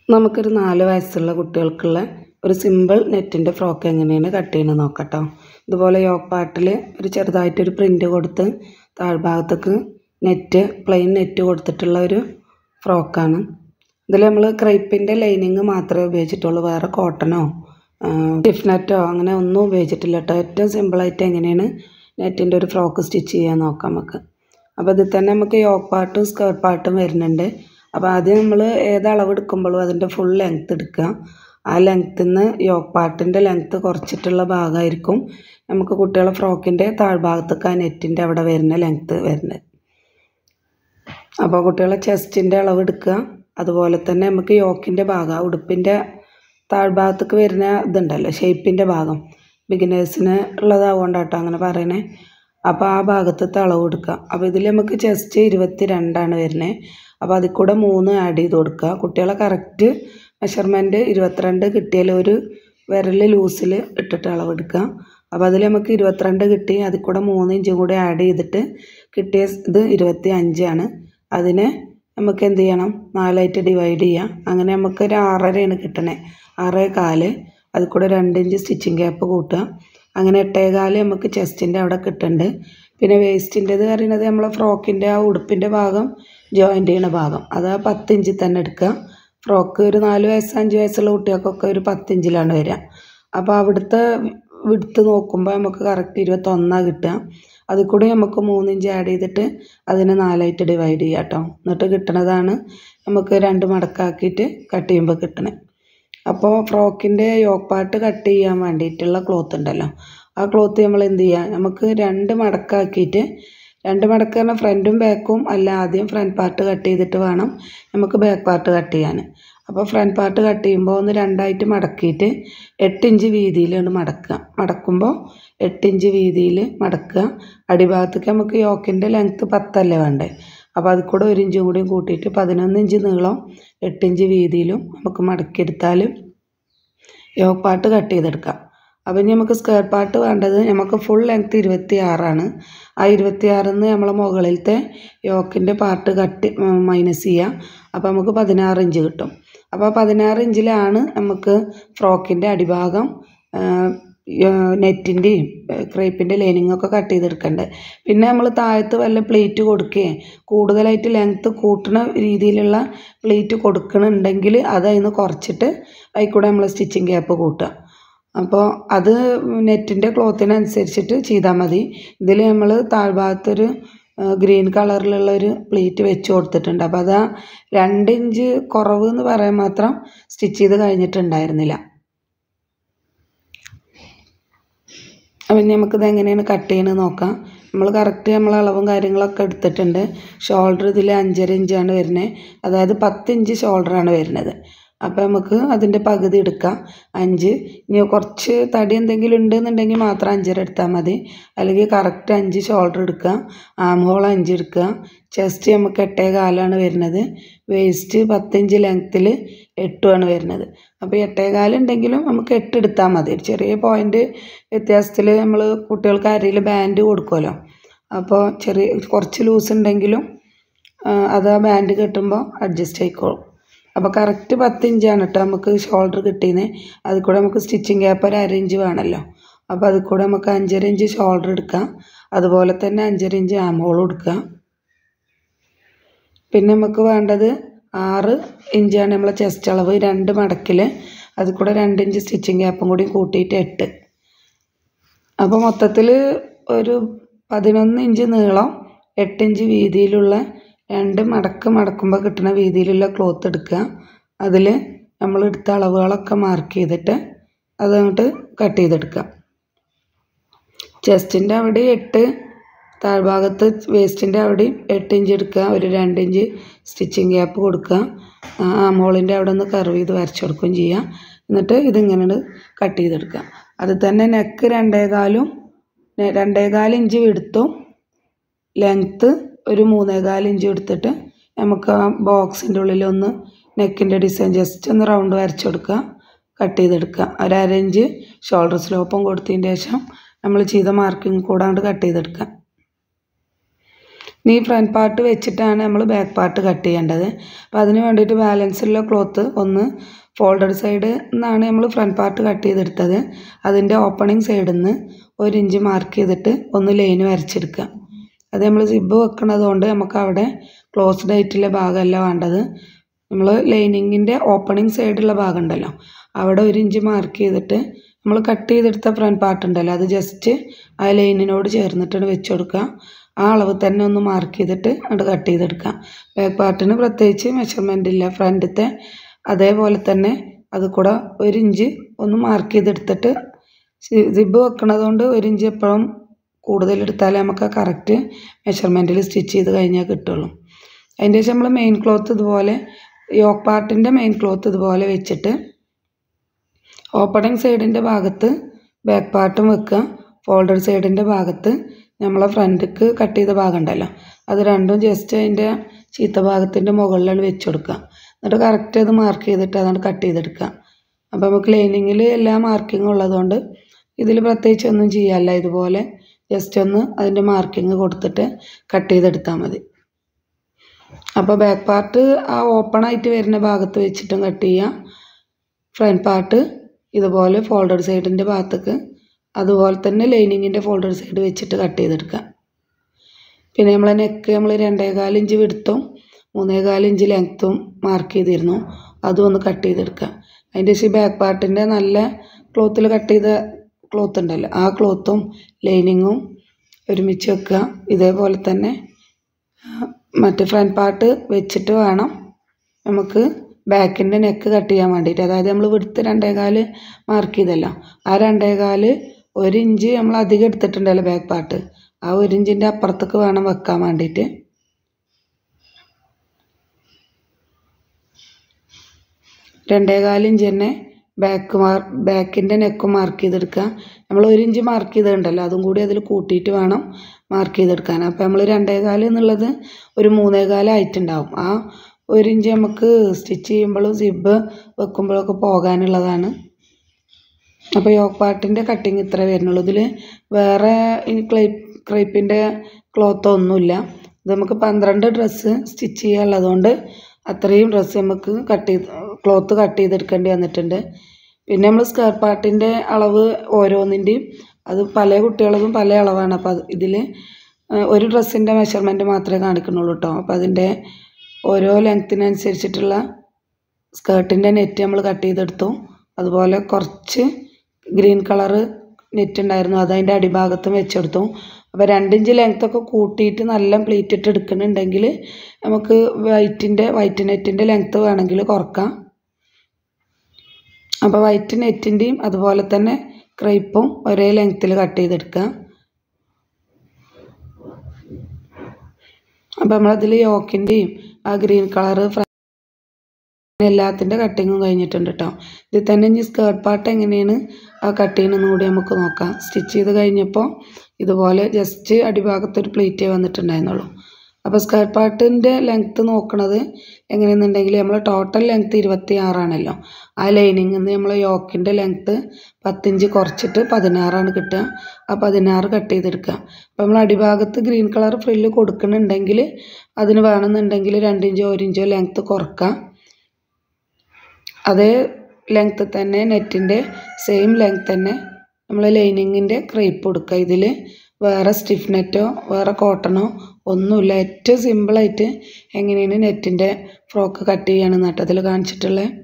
നമുക്കൊരു നാല് വയസ്സുള്ള കുട്ടികൾക്കുള്ള ഒരു സിമ്പിൾ നെറ്റിൻ്റെ ഫ്രോക്ക് എങ്ങനെയാണ് കട്ട് ചെയ്യുന്നത് നോക്കാം കേട്ടോ ഇതുപോലെ യോക്ക് പാർട്ടിൽ ഒരു ചെറുതായിട്ടൊരു പ്രിൻ്റ് കൊടുത്ത് താഴ്ഭാഗത്തേക്ക് നെറ്റ് പ്ലെയിൻ നെറ്റ് കൊടുത്തിട്ടുള്ള ഒരു ഫ്രോക്കാണ് ഇതിൽ നമ്മൾ ക്രൈപ്പിൻ്റെ ലൈനിങ് മാത്രമേ ഉപയോഗിച്ചിട്ടുള്ളൂ വേറെ കോട്ടണോ സ്റ്റിഫ് നെറ്റോ അങ്ങനെ ഒന്നും ഉപയോഗിച്ചിട്ടില്ല കേട്ടോ ഏറ്റവും സിമ്പിളായിട്ട് എങ്ങനെയാണ് നെറ്റിൻ്റെ ഒരു ഫ്രോക്ക് സ്റ്റിച്ച് ചെയ്യാൻ നോക്കാം നമുക്ക് അപ്പോൾ ഇതിൽ തന്നെ നമുക്ക് യോക്ക് പാർട്ടും സ്കേർട്ട് പാർട്ടും വരുന്നുണ്ട് അപ്പോൾ ആദ്യം നമ്മൾ ഏത് അളവ് എടുക്കുമ്പോഴും അതിൻ്റെ ഫുൾ ലെങ്ത്ത് എടുക്കുക ആ ലെങ്ത്തിൽ നിന്ന് യോക്ക് പാർട്ടിൻ്റെ ലെങ്ത്ത് കുറച്ചിട്ടുള്ള ഭാഗമായിരിക്കും നമുക്ക് കുട്ടികളെ ഫ്രോക്കിൻ്റെ താഴ്ഭാഗത്തേക്ക് ആ നെറ്റിൻ്റെ അവിടെ വരുന്ന ലെങ്ത്ത് വരുന്നത് അപ്പോൾ കുട്ടികളെ ചെസ്റ്റിൻ്റെ അളവ് എടുക്കുക അതുപോലെ തന്നെ നമുക്ക് യോക്കിൻ്റെ ഭാഗം ഉടുപ്പിൻ്റെ താഴ്ഭാഗത്തേക്ക് വരുന്ന ഇതുണ്ടല്ലോ ഷേപ്പിൻ്റെ ഭാഗം ബിഗിനേഴ്സിന് ഉള്ളതാവുകൊണ്ടാട്ടോ അങ്ങനെ പറയണേ അപ്പോൾ ആ ഭാഗത്തത്തെ അളവ് കൊടുക്കുക അപ്പോൾ ഇതിൽ നമുക്ക് ചെസ്റ്റ് ഇരുപത്തി രണ്ടാണ് വരുന്നത് അപ്പോൾ അതിൽ കൂടെ മൂന്ന് ആഡ് ചെയ്ത് കൊടുക്കുക കുട്ടികളെ കറക്റ്റ് മെഷർമെൻറ്റ് ഇരുപത്തിരണ്ട് കിട്ടിയാൽ ഒരു വിരൽ ലൂസിൽ ഇട്ടിട്ട് അളവെടുക്കുക അപ്പോൾ അതിൽ നമുക്ക് ഇരുപത്തിരണ്ട് കിട്ടി അതിൽ കൂടെ മൂന്ന് ഇഞ്ചും കൂടി ആഡ് ചെയ്തിട്ട് കിട്ടിയ ഇത് ഇരുപത്തി അഞ്ചാണ് അതിനെ നമുക്ക് എന്ത് ചെയ്യണം നാലായിട്ട് ഡിവൈഡ് ചെയ്യാം അങ്ങനെ നമുക്ക് ഒരു ആറരയാണ് കിട്ടണേ ആറേ കാല് അതിൽ കൂടെ രണ്ട് ഇഞ്ച് സ്റ്റിച്ചിങ് ഗ്യാപ്പ് കൂട്ടുക അങ്ങനെ എട്ടേകാല് നമുക്ക് ചെസ്റ്റിൻ്റെ അവിടെ കിട്ടുന്നുണ്ട് പിന്നെ വേസ്റ്റിൻ്റെത് പറയുന്നത് നമ്മളെ ഫ്രോക്കിൻ്റെ ആ ഉടുപ്പിൻ്റെ ഭാഗം ജോയിൻ്റ് ചെയ്യുന്ന ഭാഗം അത് ആ പത്ത് ഇഞ്ചിൽ തന്നെ എടുക്കുക ഫ്രോക്ക് ഒരു നാല് വയസ്സ് അഞ്ച് വയസ്സുള്ള കുട്ടികൾക്കൊക്കെ ഒരു പത്ത് ഇഞ്ചിലാണ് വരിക അപ്പോൾ അവിടുത്തെ വിടുത്ത് നോക്കുമ്പോൾ നമുക്ക് കറക്റ്റ് ഇരുപത്തൊന്നാണ് കിട്ടുക അതിൽ കൂടി നമുക്ക് മൂന്ന് ഇഞ്ച് ആഡ് ചെയ്തിട്ട് അതിനെ നാലായിട്ട് ഡിവൈഡ് ചെയ്യാം കേട്ടോ എന്നിട്ട് കിട്ടണതാണ് നമുക്ക് രണ്ട് മടക്കാക്കിയിട്ട് കട്ട് ചെയ്യുമ്പോൾ കിട്ടണേ അപ്പോൾ ഫ്രോക്കിൻ്റെ യോക്ക് പാർട്ട് കട്ട് ചെയ്യാൻ വേണ്ടിയിട്ടുള്ള ക്ലോത്ത് ഉണ്ടല്ലോ ആ ക്ലോത്ത് നമ്മൾ എന്ത് ചെയ്യുക നമുക്ക് രണ്ട് മടക്കാക്കിയിട്ട് രണ്ട് മടക്ക് പറഞ്ഞാൽ ഫ്രണ്ടും ബാക്കും അല്ല ആദ്യം ഫ്രണ്ട് പാർട്ട് കട്ട് ചെയ്തിട്ട് വേണം നമുക്ക് ബാക്ക് പാർട്ട് കട്ട് ചെയ്യാൻ അപ്പോൾ ഫ്രണ്ട് പാർട്ട് കട്ട് ചെയ്യുമ്പോൾ ഒന്ന് രണ്ടായിട്ട് മടക്കിയിട്ട് എട്ട് ഇഞ്ച് വീതിയിലാണ് മടക്കുക മടക്കുമ്പോൾ എട്ട് ഇഞ്ച് വീതിയിൽ മടക്കുക അടിഭാഗത്തേക്ക് നമുക്ക് യോക്കിൻ്റെ ലെങ്ത്ത് പത്തല്ലേ വേണ്ടേ അപ്പോൾ അതിൽ കൂടെ ഒരു ഇഞ്ചും കൂടിയും കൂട്ടിയിട്ട് പതിനൊന്ന് ഇഞ്ച് നീളം എട്ട് ഇഞ്ച് വീതിയിലും നമുക്ക് മടക്കിയെടുത്താൽ യോക്ക് പാർട്ട് കട്ട് ചെയ്തെടുക്കാം അപ്പം ഇനി നമുക്ക് സ്ക്വയർ പാർട്ട് വേണ്ടത് നമുക്ക് ഫുൾ ലെങ്ത്ത് ഇരുപത്തി ആറാണ് ആ ഇരുപത്തി ആറിൽ നിന്ന് നമ്മളെ മുകളിലത്തെ യോക്കിൻ്റെ പാർട്ട് കട്ട് മൈനസ് ചെയ്യുക അപ്പോൾ നമുക്ക് പതിനാറ് ഇഞ്ച് കിട്ടും അപ്പോൾ പതിനാറ് ഇഞ്ചിലാണ് നമുക്ക് ഫ്രോക്കിൻ്റെ അടിഭാഗം നെറ്റിൻ്റെയും ക്രേപ്പിൻ്റെ ലൈനിങ്ങൊക്കെ കട്ട് ചെയ്തെടുക്കേണ്ടത് പിന്നെ നമ്മൾ താഴത്ത് വല്ല പ്ലേറ്റ് കൊടുക്കുകയും കൂടുതലായിട്ട് ലെങ്ത്ത് കൂട്ടുന്ന രീതിയിലുള്ള പ്ലേറ്റ് കൊടുക്കണമെന്നുണ്ടെങ്കിൽ അത് അതിൽ നിന്ന് കുറച്ചിട്ട് അതിൽ കൂടെ നമ്മൾ സ്റ്റിച്ചിങ് ഗ്യാപ്പ് കൂട്ടുക അപ്പോൾ അത് നെറ്റിൻ്റെ ക്ലോത്തിനനുസരിച്ചിട്ട് ചെയ്താൽ മതി ഇതിൽ നമ്മൾ താഴ്ഭാഗത്തൊരു ഗ്രീൻ കളറിലുള്ള ഒരു പ്ലേറ്റ് വെച്ച് കൊടുത്തിട്ടുണ്ട് അപ്പോൾ അത് ആ രണ്ട് ഇഞ്ച് കുറവ് എന്ന് പറയാൻ മാത്രം സ്റ്റിച്ച് ചെയ്ത് കഴിഞ്ഞിട്ടുണ്ടായിരുന്നില്ല അപ്പം നമുക്കിത് എങ്ങനെയാണ് കട്ട് ചെയ്യണമെന്ന് നോക്കാം നമ്മൾ കറക്റ്റ് നമ്മൾ അളവും കാര്യങ്ങളൊക്കെ എടുത്തിട്ടുണ്ട് ഷോൾഡർ ഇതിൽ അഞ്ചര ഇഞ്ചാണ് വരുന്നത് അതായത് പത്ത് ഇഞ്ച് ഷോൾഡറാണ് വരുന്നത് അപ്പോൾ നമുക്ക് അതിൻ്റെ പകുതി എടുക്കാം അഞ്ച് ഇനി കുറച്ച് തടി എന്തെങ്കിലും ഉണ്ടെന്നുണ്ടെങ്കിൽ മാത്രം അഞ്ചര എടുത്താൽ മതി അല്ലെങ്കിൽ കറക്റ്റ് അഞ്ച് ഷോൾഡർ എടുക്കുക ആം ഹോൾ അഞ്ച് എടുക്കുക ചെസ്റ്റ് നമുക്ക് എട്ടേ കാലാണ് വരുന്നത് വേസ്റ്റ് പത്തിഞ്ച് ലെങ്ത്തിൽ എട്ടുമാണ് വരുന്നത് അപ്പോൾ എട്ടേ കാലുണ്ടെങ്കിലും നമുക്ക് എട്ട് എടുത്താൽ മതി ചെറിയ പോയിൻ്റ് വ്യത്യാസത്തിൽ നമ്മൾ കുട്ടികൾക്ക് അരയിൽ ബാൻഡ് കൊടുക്കുമല്ലോ അപ്പോൾ ചെറിയ കുറച്ച് ലൂസ് ഉണ്ടെങ്കിലും അത് ആ ബാൻഡ് കെട്ടുമ്പോൾ അഡ്ജസ്റ്റ് ആയിക്കോളും അപ്പോൾ കറക്റ്റ് പത്ത് ഇഞ്ചാണ് കേട്ടോ നമുക്ക് ഷോൾഡർ കിട്ടിയത് അതിൽ കൂടെ നമുക്ക് സ്റ്റിച്ചിങ് ഗ്യാപ്പ് ഒരു അര ഇഞ്ച് വേണമല്ലോ അപ്പോൾ അതിൽ കൂടെ നമുക്ക് അഞ്ചര ഇഞ്ച് ഷോൾഡർ എടുക്കാം അതുപോലെ തന്നെ അഞ്ചര ഇഞ്ച് ആം ഹോൾ കൊടുക്കുക പിന്നെ നമുക്ക് വേണ്ടത് ആറ് ഇഞ്ചാണ് നമ്മളെ ചെസ്റ്റ് അളവ് രണ്ട് മടക്കിൽ അതിൽ കൂടെ രണ്ട് ഇഞ്ച് സ്റ്റിച്ചിങ് ഗ്യാപ്പും കൂടി കൂട്ടിയിട്ട് എട്ട് അപ്പോൾ മൊത്തത്തിൽ ഒരു പതിനൊന്ന് ഇഞ്ച് നീളം എട്ട് ഇഞ്ച് വീതിയിലുള്ള രണ്ട് മടക്ക് മടക്കുമ്പോൾ കിട്ടുന്ന വീതിയിലുള്ള ക്ലോത്ത് എടുക്കുക അതിൽ നമ്മൾ എടുത്ത അളവുകളൊക്കെ മാർക്ക് ചെയ്തിട്ട് അതങ്ങോട്ട് കട്ട് ചെയ്തെടുക്കുക ചെസ്റ്റിൻ്റെ അവിടെ എട്ട് താഴ്ഭാഗത്ത് വേസ്റ്റിൻ്റെ അവിടെയും എട്ട് ഇഞ്ച് എടുക്കുക ഒരു രണ്ട് ഇഞ്ച് സ്റ്റിച്ചിങ് ഗ്യാപ്പ് കൊടുക്കുക മോളിൻ്റെ അവിടെ ഒന്ന് കർവ് ചെയ്ത് വരച്ചു കൊടുക്കുകയും ചെയ്യുക എന്നിട്ട് ഇതിങ്ങനെ കട്ട് ചെയ്തെടുക്കുക അത് തന്നെ നെക്ക് രണ്ടേകാലും രണ്ടേകാൽ ഇഞ്ച് എടുത്തും ലെങ്ത്ത് ഒരു മൂന്നേകാൽ ഇഞ്ച് എടുത്തിട്ട് നമുക്ക് ആ ബോക്സിൻ്റെ ഉള്ളിൽ ഒന്ന് നെക്കിൻ്റെ ഡിസൈൻ ജസ്റ്റ് ഒന്ന് റൗണ്ട് വരച്ചു കൊടുക്കുക കട്ട് ചെയ്തെടുക്കുക ഒരു അര ഇഞ്ച് ഷോൾഡർ സ്ലോപ്പും കൊടുത്തതിന് ശേഷം നമ്മൾ ചെയ്ത മാർക്കിങ് കൂടാണ്ട് കട്ട് ചെയ്തെടുക്കുക ഇനി ഫ്രണ്ട് പാർട്ട് വെച്ചിട്ടാണ് നമ്മൾ ബാക്ക് പാർട്ട് കട്ട് ചെയ്യേണ്ടത് അപ്പോൾ അതിന് വേണ്ടിയിട്ട് ബാലൻസുള്ള ക്ലോത്ത് ഒന്ന് ഫോൾഡഡ് സൈഡ് നിന്നാണ് നമ്മൾ ഫ്രണ്ട് പാർട്ട് കട്ട് ചെയ്തെടുത്തത് അതിൻ്റെ ഓപ്പണിംഗ് സൈഡിൽ നിന്ന് ഒരു ഇഞ്ച് മാർക്ക് ചെയ്തിട്ട് ഒന്ന് ലൈന് വരച്ചെടുക്കുക അത് നമ്മൾ സിബ് വെക്കണത് കൊണ്ട് നമുക്ക് അവിടെ ക്ലോസ്ഡ് ആയിട്ടുള്ള ഭാഗമല്ല വേണ്ടത് നമ്മൾ ലൈനിങ്ങിൻ്റെ ഓപ്പണിംഗ് സൈഡുള്ള ഭാഗം ഉണ്ടല്ലോ അവിടെ ഒരു ഇഞ്ച് മാർക്ക് ചെയ്തിട്ട് നമ്മൾ കട്ട് ചെയ്തെടുത്ത ഫ്രണ്ട് പാർട്ട് ഉണ്ടല്ലോ അത് ജസ്റ്റ് ആ ലൈനിനോട് ചേർന്നിട്ടാണ് വെച്ച് കൊടുക്കുക ആ അളവ് തന്നെ ഒന്ന് മാർക്ക് ചെയ്തിട്ട് അത് കട്ട് ചെയ്തെടുക്കുക ബാക്ക് പാർട്ടിന് പ്രത്യേകിച്ച് മെഷർമെൻ്റ് ഇല്ല ഫ്രണ്ടിലത്തെ അതേപോലെ തന്നെ അത് കൂടെ ഒരു ഇഞ്ച് ഒന്ന് മാർക്ക് ചെയ്തെടുത്തിട്ട് സിബ് വെക്കണത് കൊണ്ട് ഒരു ഇഞ്ച് എപ്പോഴും കൂടുതൽ എടുത്താലേ നമുക്ക് കറക്റ്റ് മെഷർമെൻറ്റിൽ സ്റ്റിച്ച് ചെയ്ത് കഴിഞ്ഞാൽ കിട്ടുള്ളൂ അതിൻ്റെ ശേഷം നമ്മൾ മെയിൻ ക്ലോത്ത് ഇതുപോലെ യോക്ക് പാർട്ടിൻ്റെ മെയിൻ ക്ലോത്ത് ഇതുപോലെ വെച്ചിട്ട് ഓപ്പണിങ് സൈഡിൻ്റെ ഭാഗത്ത് ബാക്ക് പാർട്ടും വെക്കുക ഫോൾഡർ സൈഡിൻ്റെ ഭാഗത്ത് നമ്മളെ ഫ്രണ്ടിക്ക് കട്ട് ചെയ്ത ഭാഗം ഉണ്ടല്ലോ അത് രണ്ടും ജസ്റ്റ് അതിൻ്റെ ചീത്ത ഭാഗത്തിൻ്റെ മുകളിലാണ് വെച്ച് കൊടുക്കുക എന്നിട്ട് കറക്റ്റ് അത് മാർക്ക് ചെയ്തിട്ട് അതാണ് കട്ട് ചെയ്തെടുക്കുക അപ്പോൾ നമുക്ക് ലൈനിങ്ങിൽ എല്ലാ മാർക്കിങ്ങും ഉള്ളതുകൊണ്ട് ഇതിൽ പ്രത്യേകിച്ച് ഒന്നും ചെയ്യാല്ല ഇതുപോലെ ജസ്റ്റ് ഒന്ന് അതിൻ്റെ മാർക്കിങ് കൊടുത്തിട്ട് കട്ട് ചെയ്തെടുത്താൽ മതി അപ്പോൾ ബാക്ക് പാർട്ട് ആ ഓപ്പൺ ആയിട്ട് വരുന്ന ഭാഗത്ത് വെച്ചിട്ടും കട്ട് ചെയ്യുക ഫ്രണ്ട് പാർട്ട് ഇതുപോലെ ഫോൾഡർ സൈഡിൻ്റെ ഭാഗത്തേക്ക് അതുപോലെ തന്നെ ലൈനിങ്ങിൻ്റെ ഫോൾഡർ സൈഡ് വെച്ചിട്ട് കട്ട് ചെയ്തെടുക്കുക പിന്നെ നമ്മൾ നെക്ക് നമ്മൾ രണ്ടേകാൽ ഇഞ്ച് വിടുത്തും മൂന്നേകാൽ ഇഞ്ച് ലെങ്ത്തും മാർക്ക് ചെയ്തിരുന്നു അതും ഒന്ന് കട്ട് ചെയ്തെടുക്കുക അതിൻ്റെ ശേഷം ബാക്ക് പാർട്ടിൻ്റെ നല്ല ക്ലോത്തിൽ കട്ട് ചെയ്ത ക്ലോത്ത് ഉണ്ടല്ലോ ആ ക്ലോത്തും ലൈനിങ്ങും ഒരുമിച്ച് വെക്കുക ഇതേപോലെ തന്നെ മറ്റേ ഫ്രണ്ട് പാർട്ട് വെച്ചിട്ട് വേണം നമുക്ക് ബാക്കിൻ്റെ നെക്ക് കട്ട് ചെയ്യാൻ വേണ്ടിയിട്ട് അതായത് നമ്മൾ വിടുത്ത് രണ്ടേകാല് മാർക്ക് ചെയ്തല്ലോ ആ രണ്ടേകാല് ഒരു ഇഞ്ച് നമ്മൾ അധികം എടുത്തിട്ടുണ്ടല്ലോ ബാക്ക് പാർട്ട് ആ ഒരു ഇഞ്ചിൻ്റെ അപ്പുറത്തേക്ക് വേണം വെക്കാൻ വേണ്ടിയിട്ട് രണ്ടേകാല് ഇഞ്ച് തന്നെ ബാക്ക് മാർ ബാക്കിൻ്റെ നെക്ക് മാർക്ക് ചെയ്തെടുക്കുക നമ്മൾ ഒരു ഇഞ്ച് മാർക്ക് ചെയ്തിട്ടുണ്ടല്ലോ അതും കൂടി അതിൽ കൂട്ടിയിട്ട് വേണം മാർക്ക് ചെയ്തെടുക്കാൻ അപ്പോൾ നമ്മൾ രണ്ടേകാല് എന്നുള്ളത് ഒരു മൂന്നേകാലായിട്ടുണ്ടാവും ആ ഒരു ഇഞ്ച് നമുക്ക് സ്റ്റിച്ച് ചെയ്യുമ്പോഴും സിബ് വെക്കുമ്പോഴൊക്കെ പോകാനുള്ളതാണ് അപ്പോൾ യോക്ക് പാർട്ടിൻ്റെ കട്ടിങ് ഇത്ര വരുന്നുള്ളൂ ഇതിൽ വേറെ ഈ ക്ലൈ ക്രൈപ്പിൻ്റെ ക്ലോത്ത് ഒന്നുമില്ല ഇത് നമുക്ക് പന്ത്രണ്ട് ഡ്രസ്സ് സ്റ്റിച്ച് ചെയ്യാനുള്ളതുകൊണ്ട് അത്രയും ഡ്രസ്സ് നമുക്ക് കട്ട് ചെയ്ത് ക്ലോത്ത് കട്ട് ചെയ്തെടുക്കേണ്ടി വന്നിട്ടുണ്ട് പിന്നെ നമ്മൾ സ്കേർട്ട് പാർട്ടിൻ്റെ അളവ് ഓരോന്നിൻ്റെയും അത് പല കുട്ടികളതും പല അളവാണ് അപ്പോൾ ഇതിൽ ഒരു ഡ്രസ്സിൻ്റെ മെഷർമെൻറ്റ് മാത്രമേ കാണിക്കുന്നുള്ളൂ കേട്ടോ അപ്പോൾ അതിൻ്റെ ഓരോ ലെങ്ത്തിനനുസരിച്ചിട്ടുള്ള സ്കേർട്ടിൻ്റെ നെറ്റ് നമ്മൾ കട്ട് ചെയ്തെടുത്തു അതുപോലെ കുറച്ച് ഗ്രീൻ കളറ് നെറ്റ് ഉണ്ടായിരുന്നു അത് അതിൻ്റെ അടിഭാഗത്തും വെച്ചെടുത്തു അപ്പോൾ രണ്ടിഞ്ച് ലെങ്ത്തൊക്കെ കൂട്ടിയിട്ട് നല്ല പ്ലീറ്റ് ഇട്ട് എടുക്കുന്നുണ്ടെങ്കിൽ നമുക്ക് വൈറ്റിൻ്റെ വൈറ്റ് നെറ്റിൻ്റെ ലെങ്ത്ത് വേണമെങ്കിൽ കുറക്കാം അപ്പോൾ വൈറ്റ് നെറ്റിൻ്റെയും അതുപോലെ തന്നെ ക്രൈപ്പും ഒരേ ലെങ്ത്തിൽ കട്ട് ചെയ്തെടുക്കുക അപ്പോൾ നമ്മളതിൽ യോക്കിൻ്റെയും ആ ഗ്രീൻ കളറ് എല്ലാത്തിൻ്റെ കട്ടിങ്ങും കഴിഞ്ഞിട്ടുണ്ട് കേട്ടോ ഇതിൽ തന്നെ ഇനി സ്കേർട്ട് പാർട്ട് എങ്ങനെയാണ് ആ കട്ട് ചെയ്യണമെന്ന് കൂടി നമുക്ക് നോക്കാം സ്റ്റിച്ച് ചെയ്ത് കഴിഞ്ഞപ്പോൾ ഇതുപോലെ ജസ്റ്റ് അടിഭാഗത്തൊരു പ്ലേറ്റേ വന്നിട്ടുണ്ടായിരുന്നുള്ളൂ അപ്പോൾ സ്കേർട്ട് പാർട്ടിൻ്റെ ലെങ്ത്ത് നോക്കണത് എങ്ങനെയെന്നുണ്ടെങ്കിൽ നമ്മൾ ടോട്ടൽ ലെങ്ത്ത് ഇരുപത്തി ആറാണല്ലോ ആ ലൈനിങ്ങിൽ നിന്ന് നമ്മൾ യോക്കിൻ്റെ ലെങ്ത്ത് പത്തിഞ്ച് കുറച്ചിട്ട് പതിനാറാണ് കിട്ടുക ആ പതിനാറ് കട്ട് ചെയ്തെടുക്കുക അപ്പോൾ നമ്മൾ അടിഭാഗത്ത് ഗ്രീൻ കളർ ഫ്രില്ല് കൊടുക്കുന്നുണ്ടെങ്കിൽ അതിന് വേണമെന്നുണ്ടെങ്കിൽ രണ്ടിഞ്ചോ ഒരു ഇഞ്ചോ ലെങ്ത്ത് കുറക്കാം അതേ ലെങ്ത്ത് തന്നെ നെറ്റിൻ്റെ സെയിം ലെങ്ത്ത് തന്നെ നമ്മൾ ലൈനിങ്ങിൻ്റെ ക്രേപ്പ് കൊടുക്കുക ഇതിൽ വേറെ സ്റ്റിഫ് നെറ്റോ വേറെ കോട്ടണോ ഒന്നുമില്ല ഏറ്റവും സിമ്പിളായിട്ട് എങ്ങനെയാണ് നെറ്റിൻ്റെ ഫ്രോക്ക് കട്ട് ചെയ്യണമെന്ന് കേട്ടോ അതിൽ കാണിച്ചിട്ടുള്ളത്